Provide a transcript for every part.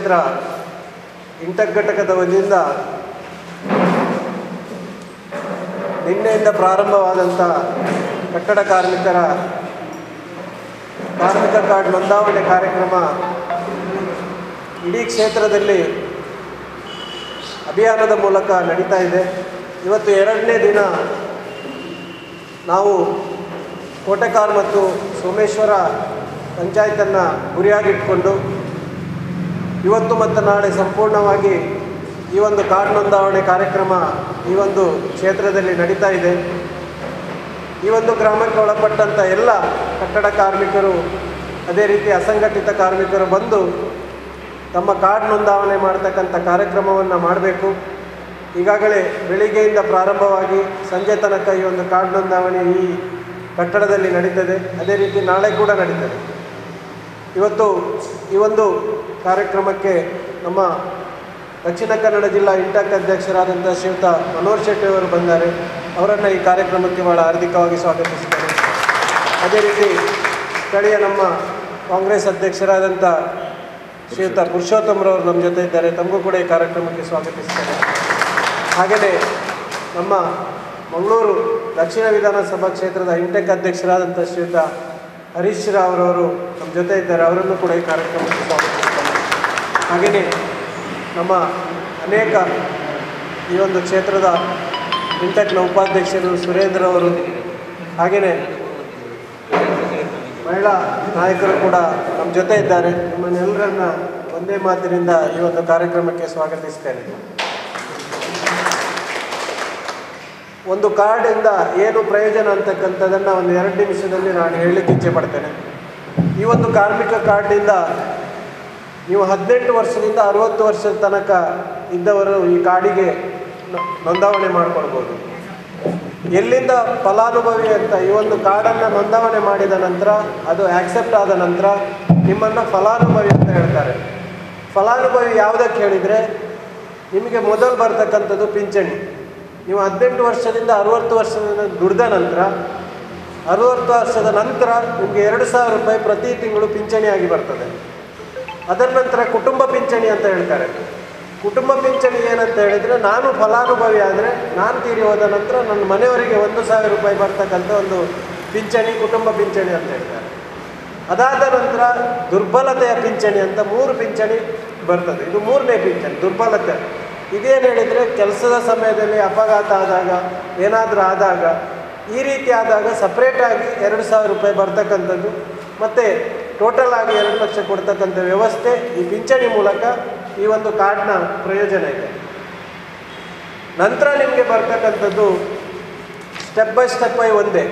ಕ್ಷೇತ್ರ ಇಂಟಕ್ ಘಟಕದ ವತಿಯಿಂದ ನಿನ್ನೆಯಿಂದ ಪ್ರಾರಂಭವಾದಂಥ ಕಟ್ಟಡ ಕಾರ್ಮಿಕರ ಕಾರ್ಮಿಕ ಕಾರ್ಡ್ ನೋಂದಾವಣೆ ಕಾರ್ಯಕ್ರಮ ಇಡೀ ಕ್ಷೇತ್ರದಲ್ಲಿ ಅಭಿಯಾನದ ಮೂಲಕ ನಡೀತಾ ಇದೆ ಇವತ್ತು ಎರಡನೇ ದಿನ ನಾವು ಕೋಟೆಕಾರ್ ಮತ್ತು ಸೋಮೇಶ್ವರ ಪಂಚಾಯತನ್ನು ಗುರಿಯಾಗಿಟ್ಕೊಂಡು ಇವತ್ತು ಮತ್ತು ನಾಳೆ ಸಂಪೂರ್ಣವಾಗಿ ಈ ಒಂದು ಕಾರ್ಡ್ ನೋಂದಾವಣೆ ಕಾರ್ಯಕ್ರಮ ಈ ಒಂದು ಕ್ಷೇತ್ರದಲ್ಲಿ ನಡೀತಾ ಇದೆ ಈ ಒಂದು ಗ್ರಾಮಕ್ಕೆ ಒಳಪಟ್ಟಂಥ ಎಲ್ಲ ಕಟ್ಟಡ ಕಾರ್ಮಿಕರು ಅದೇ ರೀತಿ ಅಸಂಘಟಿತ ಕಾರ್ಮಿಕರು ಬಂದು ತಮ್ಮ ಕಾರ್ಡ್ ನೋಂದಾವಣೆ ಮಾಡ್ತಕ್ಕಂಥ ಕಾರ್ಯಕ್ರಮವನ್ನು ಮಾಡಬೇಕು ಈಗಾಗಲೇ ಬೆಳಿಗ್ಗೆಯಿಂದ ಪ್ರಾರಂಭವಾಗಿ ಸಂಜೆ ತನಕ ಈ ಒಂದು ಕಾರ್ಡ್ ನೋಂದಾವಣೆ ಈ ಕಟ್ಟಡದಲ್ಲಿ ನಡೀತದೆ ಅದೇ ರೀತಿ ನಾಳೆ ಕೂಡ ನಡೀತದೆ ಇವತ್ತು ಈ ಒಂದು ಕಾರ್ಯಕ್ರಮಕ್ಕೆ ನಮ್ಮ ದಕ್ಷಿಣ ಕನ್ನಡ ಜಿಲ್ಲಾ ಇಂಟಕ್ ಅಧ್ಯಕ್ಷರಾದಂಥ ಶ್ರೀಯುತ ಮನೋಹರ್ ಶೆಟ್ಟಿ ಅವರು ಬಂದ್ದಾರೆ ಅವರನ್ನು ಈ ಕಾರ್ಯಕ್ರಮಕ್ಕೆ ಭಾಳ ಹಾರ್ದಿಕವಾಗಿ ಸ್ವಾಗತಿಸ್ತೇನೆ ಅದೇ ರೀತಿ ಸ್ಥಳೀಯ ನಮ್ಮ ಕಾಂಗ್ರೆಸ್ ಅಧ್ಯಕ್ಷರಾದಂಥ ಶ್ರೀಯುತ ಪುರುಷೋತ್ತಮರವರು ನಮ್ಮ ಜೊತೆ ಇದ್ದಾರೆ ತಮಗೂ ಕೂಡ ಈ ಕಾರ್ಯಕ್ರಮಕ್ಕೆ ಸ್ವಾಗತಿಸ್ತೇನೆ ಹಾಗೆಯೇ ನಮ್ಮ ಮಂಗಳೂರು ದಕ್ಷಿಣ ವಿಧಾನಸಭಾ ಕ್ಷೇತ್ರದ ಇಂಟೆಕ್ ಅಧ್ಯಕ್ಷರಾದಂಥ ಶ್ರೀಯುತ ಹರೀಶ್ ರಾವ್ ಅವರವರು ನಮ್ಮ ಜೊತೆ ಇದ್ದಾರೆ ಅವರನ್ನು ಕೂಡ ಈ ಕಾರ್ಯಕ್ರಮಕ್ಕೆ ಸ್ವಾಗತಿಸ್ತೇನೆ ಹಾಗೆಯೇ ನಮ್ಮ ಅನೇಕ ಈ ಒಂದು ಕ್ಷೇತ್ರದ ಇಂಟೆಕ್ನ ಉಪಾಧ್ಯಕ್ಷರು ಸುರೇಂದ್ರ ಅವರು ಹಾಗೆಯೇ ಮಹಿಳಾ ನಾಯಕರು ಕೂಡ ನಮ್ಮ ಜೊತೆ ಇದ್ದಾರೆ ನಿಮ್ಮನ್ನೆಲ್ಲರನ್ನ ಒಂದೇ ಮಾತಿನಿಂದ ಈ ಒಂದು ಕಾರ್ಯಕ್ರಮಕ್ಕೆ ಸ್ವಾಗತಿಸ್ತೇನೆ ಒಂದು ಕಾರ್ಡಿಂದ ಏನು ಪ್ರಯೋಜನ ಅಂತಕ್ಕಂಥದ್ದನ್ನು ಒಂದು ಎರಡು ನಿಮಿಷದಲ್ಲಿ ನಾನು ಹೇಳಲಿಕ್ಕೆ ಇಚ್ಛೆ ಪಡ್ತೇನೆ ಈ ಒಂದು ಕಾರ್ಮಿಕ ಕಾರ್ಡಿಂದ ನೀವು ಹದಿನೆಂಟು ವರ್ಷದಿಂದ ಅರುವತ್ತು ವರ್ಷದ ತನಕ ಇದ್ದವರು ಈ ಕಾರ್ಡಿಗೆ ನೊ- ನೋಂದಾವಣೆ ಮಾಡಿಕೊಳ್ಬೋದು ಎಲ್ಲಿಂದ ಫಲಾನುಭವಿ ಅಂತ ಈ ಒಂದು ಕಾರ್ಡನ್ನು ನೋಂದಾವಣೆ ಮಾಡಿದ ನಂತರ ಅದು ಆಕ್ಸೆಪ್ಟ್ ಆದ ನಂತರ ನಿಮ್ಮನ್ನು ಫಲಾನುಭವಿ ಅಂತ ಹೇಳ್ತಾರೆ ಫಲಾನುಭವಿ ಯಾವುದಕ್ಕೆ ಹೇಳಿದರೆ ನಿಮಗೆ ಮೊದಲು ಬರ್ತಕ್ಕಂಥದ್ದು ಪಿಂಚಣಿ ನೀವು ಹದಿನೆಂಟು ವರ್ಷದಿಂದ ಅರುವತ್ತು ವರ್ಷದ ದುಡಿದ ನಂತರ ಅರುವತ್ತು ವರ್ಷದ ನಂತರ ನಿಮಗೆ ಎರಡು ಸಾವಿರ ರೂಪಾಯಿ ಪ್ರತಿ ತಿಂಗಳು ಪಿಂಚಣಿಯಾಗಿ ಬರ್ತದೆ ಅದರ ನಂತರ ಕುಟುಂಬ ಪಿಂಚಣಿ ಅಂತ ಹೇಳ್ತಾರೆ ಕುಟುಂಬ ಪಿಂಚಣಿ ಏನಂತ ಹೇಳಿದರೆ ನಾನು ಫಲಾನುಭವಿ ಆದರೆ ನಾನು ತೀರಿ ಹೋದ ನಂತರ ನನ್ನ ಮನೆಯವರಿಗೆ ಒಂದು ಸಾವಿರ ರೂಪಾಯಿ ಬರ್ತಕ್ಕಂಥ ಒಂದು ಪಿಂಚಣಿ ಕುಟುಂಬ ಪಿಂಚಣಿ ಅಂತ ಹೇಳ್ತಾರೆ ಅದಾದ ನಂತರ ದುರ್ಬಲತೆಯ ಪಿಂಚಣಿ ಅಂತ ಮೂರು ಪಿಂಚಣಿ ಬರ್ತದೆ ಇದು ಮೂರನೇ ಪಿಂಚಣಿ ದುರ್ಬಲತೆ ಇದೇನು ಹೇಳಿದರೆ ಕೆಲಸದ ಸಮಯದಲ್ಲಿ ಅಪಘಾತ ಆದಾಗ ಏನಾದರೂ ಆದಾಗ ಈ ರೀತಿ ಆದಾಗ ಸಪ್ರೇಟಾಗಿ ಎರಡು ಸಾವಿರ ರೂಪಾಯಿ ಬರ್ತಕ್ಕಂಥದ್ದು ಮತ್ತು ಟೋಟಲ್ ಆಗಿ ಎರಡು ಲಕ್ಷ ಕೊಡ್ತಕ್ಕಂಥ ವ್ಯವಸ್ಥೆ ಈ ಪಿಂಚಣಿ ಮೂಲಕ ಈ ಒಂದು ಕಾರ್ಡ್ನ ಪ್ರಯೋಜನ ಇದೆ ನಂತರ ನಿಮಗೆ ಬರ್ತಕ್ಕಂಥದ್ದು ಸ್ಟೆಪ್ ಬೈ ಸ್ಟೆಪ್ ಬೈ ಒಂದೇ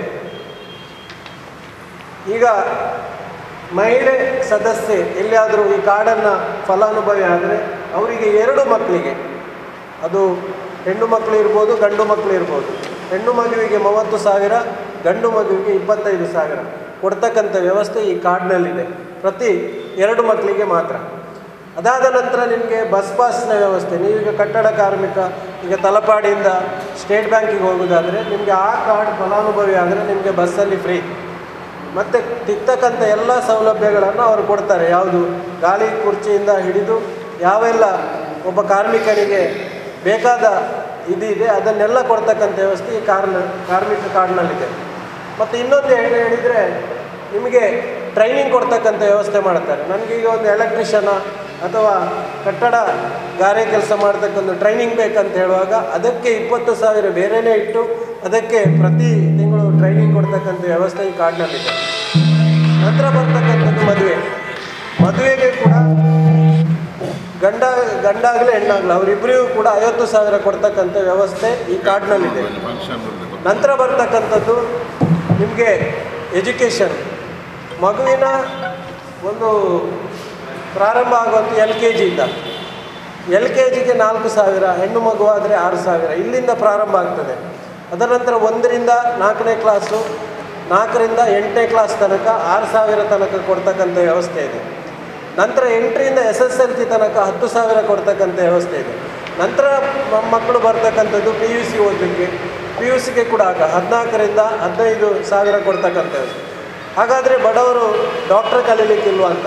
ಈಗ ಮಹಿಳೆ ಸದಸ್ಯೆ ಎಲ್ಲಿಯಾದರೂ ಈ ಕಾರ್ಡನ್ನು ಫಲಾನುಭವಿ ಆದರೆ ಅವರಿಗೆ ಎರಡು ಮಕ್ಕಳಿಗೆ ಅದು ಹೆಣ್ಣು ಮಕ್ಕಳು ಇರ್ಬೋದು ಗಂಡು ಮಕ್ಕಳು ಇರ್ಬೋದು ಹೆಣ್ಣು ಮಗುವಿಗೆ ಮೂವತ್ತು ಸಾವಿರ ಗಂಡು ಮಗುವಿಗೆ ಇಪ್ಪತ್ತೈದು ಸಾವಿರ ಕೊಡ್ತಕ್ಕಂಥ ವ್ಯವಸ್ಥೆ ಈ ಕಾರ್ಡ್ನಲ್ಲಿದೆ ಪ್ರತಿ ಎರಡು ಮಕ್ಕಳಿಗೆ ಮಾತ್ರ ಅದಾದ ನಂತರ ನಿಮಗೆ ಬಸ್ ಪಾಸ್ನ ವ್ಯವಸ್ಥೆ ನೀವೀಗ ಕಟ್ಟಡ ಕಾರ್ಮಿಕ ಈಗ ತಲಪಾಡಿಯಿಂದ ಸ್ಟೇಟ್ ಬ್ಯಾಂಕಿಗೆ ಹೋಗೋದಾದರೆ ನಿಮಗೆ ಆ ಕಾರ್ಡ್ ಫಲಾನುಭವಿ ಆದರೆ ನಿಮಗೆ ಬಸ್ಸಲ್ಲಿ ಫ್ರೀ ಮತ್ತು ತಿಕ್ತಕ್ಕಂಥ ಎಲ್ಲ ಸೌಲಭ್ಯಗಳನ್ನು ಅವರು ಕೊಡ್ತಾರೆ ಯಾವುದು ಗಾಲಿ ಕುರ್ಚಿಯಿಂದ ಹಿಡಿದು ಯಾವೆಲ್ಲ ಒಬ್ಬ ಕಾರ್ಮಿಕನಿಗೆ ಬೇಕಾದ ಇದಿದೆ ಅದನ್ನೆಲ್ಲ ಕೊಡ್ತಕ್ಕಂಥ ವ್ಯವಸ್ಥೆ ಈ ಕಾರ್ನ ಕಾರ್ಮಿಕ ಕಾರ್ಡ್ನಲ್ಲಿದೆ ಮತ್ತು ಇನ್ನೊಂದು ಏನು ಹೇಳಿದರೆ ನಿಮಗೆ ಟ್ರೈನಿಂಗ್ ಕೊಡ್ತಕ್ಕಂಥ ವ್ಯವಸ್ಥೆ ಮಾಡ್ತಾರೆ ನನಗೀಗ ಒಂದು ಎಲೆಕ್ಟ್ರಿಷನ ಅಥವಾ ಕಟ್ಟಡ ಗಾರೆ ಕೆಲಸ ಮಾಡ್ತಕ್ಕಂಥ ಟ್ರೈನಿಂಗ್ ಬೇಕಂತ ಹೇಳುವಾಗ ಅದಕ್ಕೆ ಇಪ್ಪತ್ತು ಸಾವಿರ ಬೇರೆಯೇ ಇಟ್ಟು ಅದಕ್ಕೆ ಪ್ರತಿ ತಿಂಗಳು ಟ್ರೈನಿಂಗ್ ಕೊಡ್ತಕ್ಕಂಥ ವ್ಯವಸ್ಥೆ ಈ ಕಾರ್ಡ್ನಲ್ಲಿದೆ ನಂತರ ಬರ್ತಕ್ಕಂಥದ್ದು ಮದುವೆ ಮದುವೆಗೆ ಕೂಡ ಗಂಡ ಗಂಡಾಗಲಿ ಹೆಣ್ಣಾಗಲಿ ಅವರಿಬ್ಬರಿಗೂ ಕೂಡ ಐವತ್ತು ಸಾವಿರ ಕೊಡ್ತಕ್ಕಂಥ ವ್ಯವಸ್ಥೆ ಈ ಕಾರ್ಡ್ನಲ್ಲಿದೆ ನಂತರ ಬರ್ತಕ್ಕಂಥದ್ದು ನಿಮಗೆ ಎಜುಕೇಷನ್ ಮಗುವಿನ ಒಂದು ಪ್ರಾರಂಭ ಆಗುವಂಥ ಎಲ್ ಕೆ ಜಿಯಿಂದ ಎಲ್ ಕೆ ಜಿಗೆ ನಾಲ್ಕು ಸಾವಿರ ಹೆಣ್ಣು ಮಗುವಾದರೆ ಆರು ಸಾವಿರ ಇಲ್ಲಿಂದ ಪ್ರಾರಂಭ ಆಗ್ತದೆ ಅದರ ನಂತರ ಒಂದರಿಂದ ನಾಲ್ಕನೇ ಕ್ಲಾಸು ನಾಲ್ಕರಿಂದ ಎಂಟನೇ ಕ್ಲಾಸ್ ತನಕ ಆರು ಸಾವಿರ ತನಕ ಕೊಡ್ತಕ್ಕಂಥ ವ್ಯವಸ್ಥೆ ಇದೆ ನಂತರ ಎಂಟರಿಂದ ಎಸ್ ಎಸ್ ಎಲ್ ಸಿ ತನಕ ಹತ್ತು ಸಾವಿರ ಕೊಡ್ತಕ್ಕಂಥ ವ್ಯವಸ್ಥೆ ಇದೆ ನಂತರ ಮ- ಮಕ್ಕಳು ಬರ್ತಕ್ಕಂಥದ್ದು ಪಿ ಯು ಸಿ ಓದಲಿಕ್ಕೆ ಪಿ ಯು ಸಿಗೆ ಕೂಡ ಆಗ ಹದಿನಾಲ್ಕರಿಂದ ಹದಿನೈದು ಸಾವಿರ ಕೊಡ್ತಕ್ಕಂಥ ವ್ಯವಸ್ಥೆ ಹಾಗಾದರೆ ಬಡವರು ಡಾಕ್ಟರ್ ಕಲೀಲಿಕ್ಕಿಲ್ವ ಅಂತ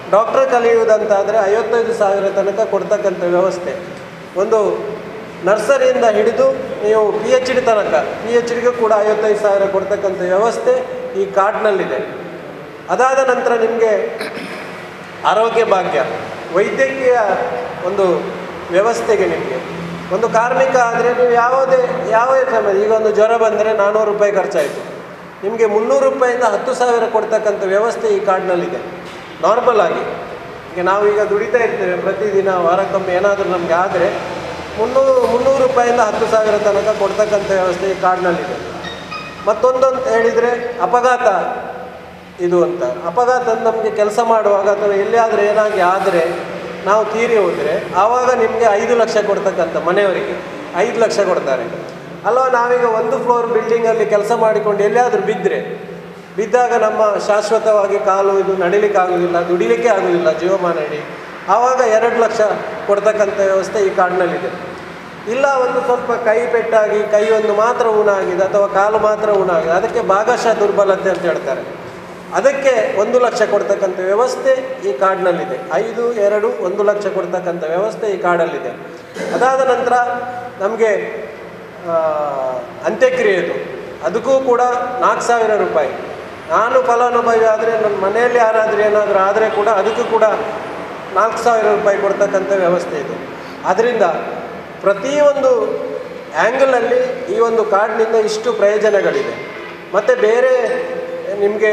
ಡಾಕ್ಟರ್ ಕಲಿಯುವುದಂತಾದರೆ ಐವತ್ತೈದು ಸಾವಿರ ತನಕ ಕೊಡ್ತಕ್ಕಂಥ ವ್ಯವಸ್ಥೆ ಒಂದು ನರ್ಸರಿಯಿಂದ ಹಿಡಿದು ನೀವು ಪಿ ಎಚ್ ಡಿ ತನಕ ಪಿ ಎಚ್ ಡಿಗೂ ಕೂಡ ಐವತ್ತೈದು ಸಾವಿರ ಕೊಡ್ತಕ್ಕಂಥ ವ್ಯವಸ್ಥೆ ಈ ಕಾರ್ಡ್ನಲ್ಲಿದೆ ಅದಾದ ನಂತರ ನಿಮಗೆ ಆರೋಗ್ಯ ಭಾಗ್ಯ ವೈದ್ಯಕೀಯ ಒಂದು ವ್ಯವಸ್ಥೆಗೆ ನಿಮಗೆ ಒಂದು ಕಾರ್ಮಿಕ ಆದರೆ ನೀವು ಯಾವುದೇ ಯಾವ ಸಮಯ ಈಗ ಒಂದು ಜ್ವರ ಬಂದರೆ ನಾನ್ನೂರು ರೂಪಾಯಿ ಖರ್ಚಾಯಿತು ನಿಮಗೆ ಮುನ್ನೂರು ರೂಪಾಯಿಂದ ಹತ್ತು ಸಾವಿರ ಕೊಡ್ತಕ್ಕಂಥ ವ್ಯವಸ್ಥೆ ಈ ಕಾರ್ಡ್ನಲ್ಲಿದೆ ನಾರ್ಮಲ್ ಆಗಿ ಈಗ ನಾವೀಗ ದುಡಿತಾ ಇರ್ತೇವೆ ಪ್ರತಿದಿನ ವಾರಕ್ಕೊಮ್ಮೆ ಏನಾದರೂ ನಮಗೆ ಆದರೆ ಮುನ್ನೂರು ಮುನ್ನೂರು ರೂಪಾಯಿಂದ ಹತ್ತು ಸಾವಿರ ತನಕ ಕೊಡ್ತಕ್ಕಂಥ ವ್ಯವಸ್ಥೆ ಈ ಕಾರ್ಡ್ನಲ್ಲಿದೆ ಮತ್ತೊಂದು ಅಂತ ಹೇಳಿದರೆ ಅಪಘಾತ ಇದು ಅಂತ ಅಪಘಾತ ನಮಗೆ ಕೆಲಸ ಮಾಡುವಾಗ ಅಥವಾ ಎಲ್ಲಿಯಾದರೂ ಏನಾಗಿ ಆದರೆ ನಾವು ತೀರಿ ಹೋದರೆ ಆವಾಗ ನಿಮಗೆ ಐದು ಲಕ್ಷ ಕೊಡ್ತಕ್ಕಂಥ ಮನೆಯವರಿಗೆ ಐದು ಲಕ್ಷ ಕೊಡ್ತಾರೆ ಅಲ್ವಾ ನಾವೀಗ ಒಂದು ಫ್ಲೋರ್ ಬಿಲ್ಡಿಂಗಲ್ಲಿ ಕೆಲಸ ಮಾಡಿಕೊಂಡು ಎಲ್ಲಿಯಾದರೂ ಬಿದ್ದರೆ ಬಿದ್ದಾಗ ನಮ್ಮ ಶಾಶ್ವತವಾಗಿ ಕಾಲು ಇದು ನಡಿಲಿಕ್ಕೆ ಆಗೋದಿಲ್ಲ ದುಡಿಲಿಕ್ಕೆ ಆಗೋದಿಲ್ಲ ಜೀವಮಾನ ಇಡೀ ಆವಾಗ ಎರಡು ಲಕ್ಷ ಕೊಡ್ತಕ್ಕಂಥ ವ್ಯವಸ್ಥೆ ಈ ಕಾರ್ಡ್ನಲ್ಲಿದೆ ಇಲ್ಲ ಒಂದು ಸ್ವಲ್ಪ ಕೈ ಪೆಟ್ಟಾಗಿ ಕೈ ಒಂದು ಮಾತ್ರ ಊನಾಗಿದೆ ಅಥವಾ ಕಾಲು ಮಾತ್ರ ಊನಾಗಿದೆ ಅದಕ್ಕೆ ಭಾಗಶಃ ದುರ್ಬಲತೆ ಅಂತ ಹೇಳ್ತಾರೆ ಅದಕ್ಕೆ ಒಂದು ಲಕ್ಷ ಕೊಡ್ತಕ್ಕಂಥ ವ್ಯವಸ್ಥೆ ಈ ಕಾರ್ಡ್ನಲ್ಲಿದೆ ಐದು ಎರಡು ಒಂದು ಲಕ್ಷ ಕೊಡ್ತಕ್ಕಂಥ ವ್ಯವಸ್ಥೆ ಈ ಕಾರ್ಡಲ್ಲಿದೆ ಅದಾದ ನಂತರ ನಮಗೆ ಅಂತ್ಯಕ್ರಿಯೆದು ಅದಕ್ಕೂ ಕೂಡ ನಾಲ್ಕು ಸಾವಿರ ರೂಪಾಯಿ ನಾನು ಫಲಾನುಭವಿ ಆದರೆ ನನ್ನ ಮನೆಯಲ್ಲಿ ಯಾರಾದರೂ ಏನಾದರೂ ಆದರೆ ಕೂಡ ಅದಕ್ಕೂ ಕೂಡ ನಾಲ್ಕು ಸಾವಿರ ರೂಪಾಯಿ ಕೊಡ್ತಕ್ಕಂಥ ವ್ಯವಸ್ಥೆ ಇದೆ ಅದರಿಂದ ಪ್ರತಿಯೊಂದು ಆ್ಯಂಗಲಲ್ಲಿ ಈ ಒಂದು ಕಾರ್ಡ್ನಿಂದ ಇಷ್ಟು ಪ್ರಯೋಜನಗಳಿದೆ ಮತ್ತು ಬೇರೆ ನಿಮಗೆ